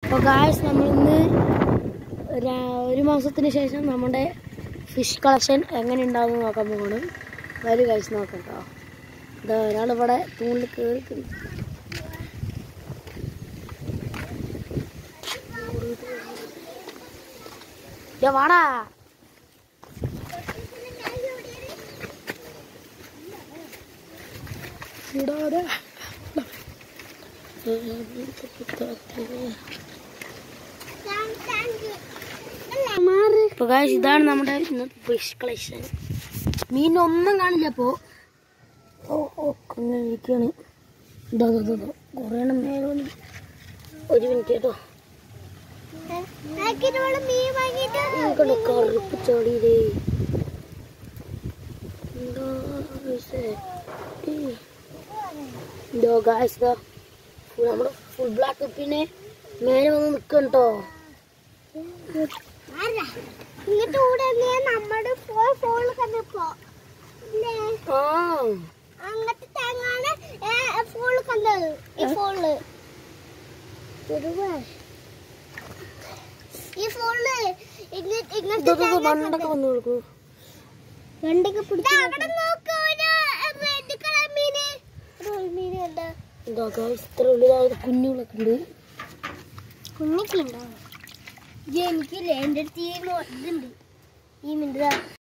അപ്പോൾ ഗായ്സ് നമ്മളിന്ന് ഒരു- ഒരു മാസത്തിന് ശേഷം നമ്മുടെ ഫിഷ് കളക്ഷൻ എങ്ങനെ ഉണ്ടാവും നോക്കാൻ പോകണം വരും ഗായ്സ് നോക്കാം കേട്ടോ ഇതാ ഒരാളിവിടെ തൂണിൽ കയറി വാടാ ഇടാതെ ഇപ്പൊ guys, ഇതാണ് നമ്മുടെ ഫിഷ് കളക്ഷൻ മീനൊന്നും കാണില്ല അപ്പോ ഓ ഓ അങ്ങനെ ഇരിക്കാണ് ഇതാ ഇതാ, ഇതാ, ഇതാ. കുറേ എണ്ണം മേലെ വന്നു. ഒരു മിനിറ്റ് കേട്ടോ ഇങ്ങോട്ട് കറുപ്പ് ചാടിയതേ എന്താ guys ഏ? ഏയ്. ഇതോ ഗായ്സ് ഇതാ ഫുൾ നമ്മുടെ ഫുൾ ബ്ലാക്ക് പിന്നെ മേലെ വന്ന് നിൽക്കണം കേട്ടോ ഇങ്ങോട്ട് കൂടെ നമ്മുടെ ഫോൺ ഫോണിൽ കണ്ടപ്പോ ഇല്ലേ? ആ അങ്ങനത്തെ തേങ്ങാണ് ഫോണിൽ കണ്ടത് ഈ ഫോണില് ഈ ഫോണില് ഇങ്ങ- ഇങ്ങനത്തെ ഇതൊക്കെ തേങ്ങ മണ്ടൊക്കെ വന്ന് കൊടുക്കൂ രണ്ടൊക്കെ പിടിച്ച് അവിടെ നോക്ക് ഒരു റെഡ് കളർ മീന് ഒരു മീന് കണ്ട ഇതാ ഗായ്സ് ഇത്ര വലുതായത് കുഞ്ഞുങ്ങളൊക്കെ ഉണ്ട് കുഞ്ഞിക്കുണ്ടോ എനിക്കില്ല എൻ്റെ അടുത്ത് ഈ മോ- ഇതുണ്ട് ഈ മിണ്ടാ